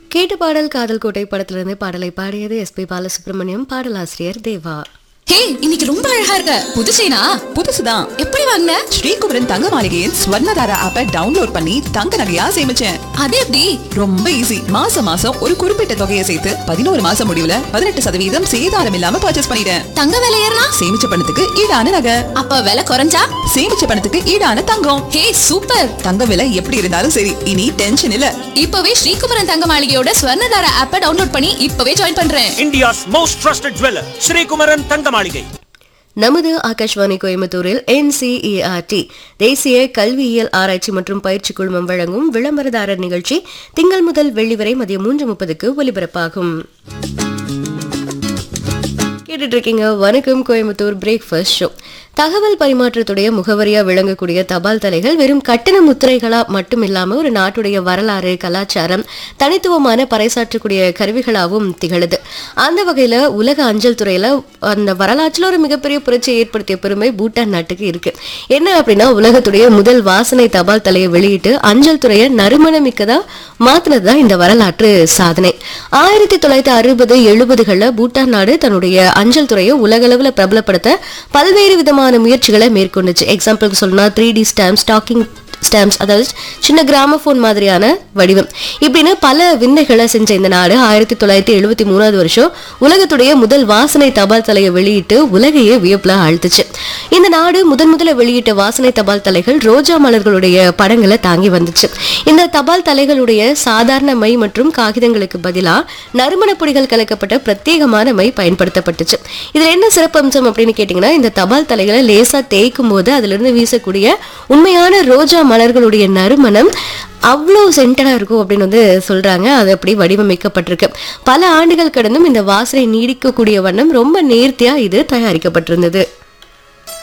கேட்டு பாடல் காதல் கோட்டை படத்திலிருந்து பாடலை பாடியது எஸ்பி பாலசுப்ரமணியம் பாடலாசிரியர் தேவா ஹே இன்னைக்கு ரொம்ப அழகா இருக்க புது செயினா புதுசுதான் எப்படி வாங்கின ஸ்ரீகுமரன் தங்க மாளிகையின் ஸ்வர்ணதாரா ஆப்பை டவுன்லோட் பண்ணி தங்க நகையா சேமிச்சேன் அது எப்படி ரொம்ப ஈஸி மாசம் மாசம் ஒரு குறிப்பிட்ட தொகையை சேர்த்து பதினோரு மாசம் முடிவுல பதினெட்டு சதவீதம் சேதாரம் இல்லாம பர்ச்சேஸ் பண்ணிட்டேன் தங்க விலை ஏறினா சேமிச்ச பணத்துக்கு ஈடான நகை அப்ப விலை குறைஞ்சா சேமிச்ச பணத்துக்கு ஈடான தங்கம் ஹே சூப்பர் தங்க விலை எப்படி இருந்தாலும் சரி இனி டென்ஷன் இல்ல இப்பவே ஸ்ரீகுமரன் தங்க மாளிகையோட ஸ்வர்ணதார ஆப்பை டவுன்லோட் பண்ணி இப்பவே ஜாயின் பண்றேன் India's most trusted jeweler, Sri Kumaran Tangamalige. நமது ஆகாஷ்வாணி கோயம்புத்தூரில் என்சிஇஆர்டி தேசிய கல்வியியல் ஆராய்ச்சி மற்றும் பயிற்சி குழுமம் வழங்கும் விளம்பரதாரர் நிகழ்ச்சி திங்கள் முதல் வெள்ளி வரை மதியம் மூன்று முப்பதுக்கு ஒலிபரப்பாகும் கேட்டுட்டு இருக்கீங்க வணக்கம் கோயம்புத்தூர் பிரேக்ஃபாஸ்ட் ஷோ தகவல் பரிமாற்றத்துடைய முகவரியா விளங்கக்கூடிய தபால் தலைகள் வெறும் கட்டண முத்திரைகளா மட்டும் இல்லாம ஒரு நாட்டுடைய வரலாறு கலாச்சாரம் தனித்துவமான பறைசாற்றக்கூடிய கருவிகளாகவும் திகழுது அந்த வகையில உலக அஞ்சல் துறையில அந்த வரலாற்றுல ஒரு மிகப்பெரிய புரட்சியை ஏற்படுத்திய பெருமை பூட்டான் நாட்டுக்கு இருக்கு என்ன அப்படின்னா உலகத்துடைய முதல் வாசனை தபால் தலையை வெளியிட்டு அஞ்சல் துறையை நறுமணமிக்கதா மாத்தினதுதான் இந்த வரலாற்று சாதனை ஆயிரத்தி தொள்ளாயிரத்தி அறுபது எழுபதுகள்ல பூட்டான் நாடு தன்னுடைய அஞ்சல் துறையை உலகளவுல பிரபலப்படுத்த பல்வேறு விதமான முயற்சிகளை மேற்கொண்டுச்சு எக்ஸாம்பிளுக்கு சொல்லணும்னா three D stamp stacking stamps அதாவது சின்ன கிராமபோன் மாதிரியான வடிவம் இப்படின்னு பல விந்தைகளை செஞ்ச இந்த நாடு ஆயிரத்தி தொள்ளாயிரத்தி எழுபத்தி மூணாவது வருஷம் உலகத்துடைய முதல் வாசனை தபால் தலையை வெளியிட்டு உலகையே வியப்புல ஆழ்த்துச்சு இந்த நாடு முதன் முதல்ல வெளியிட்ட வாசனை தபால் தலைகள் ரோஜா மலர்களுடைய படங்களை தாங்கி வந்துச்சு இந்த தபால் தலைகளுடைய சாதாரண மை மற்றும் காகிதங்களுக்கு பதிலா நறுமணப் பொடிகள் கலக்கப்பட்ட பிரத்யேகமான மை பயன்படுத்தப்பட்டுச்சு இதுல என்ன சிறப்பம்சம் அப்படின்னு கேட்டீங்கன்னா இந்த தபால் தலைகளை லேசா தேய்க்கும் போது அதுல இருந்து வீசக்கூடிய உண்மையான ரோஜா மலர்களுடைய நறுமணம் அவ்வளோ சென்டடா இருக்கும் அப்படின்னு வந்து சொல்றாங்க அது அப்படி வடிவமைக்கப்பட்டிருக்கு பல ஆண்டுகள் கடந்தும் இந்த வாசனை நீடிக்கக்கூடிய வண்ணம் ரொம்ப நேர்த்தியா இது தயாரிக்கப்பட்டிருந்தது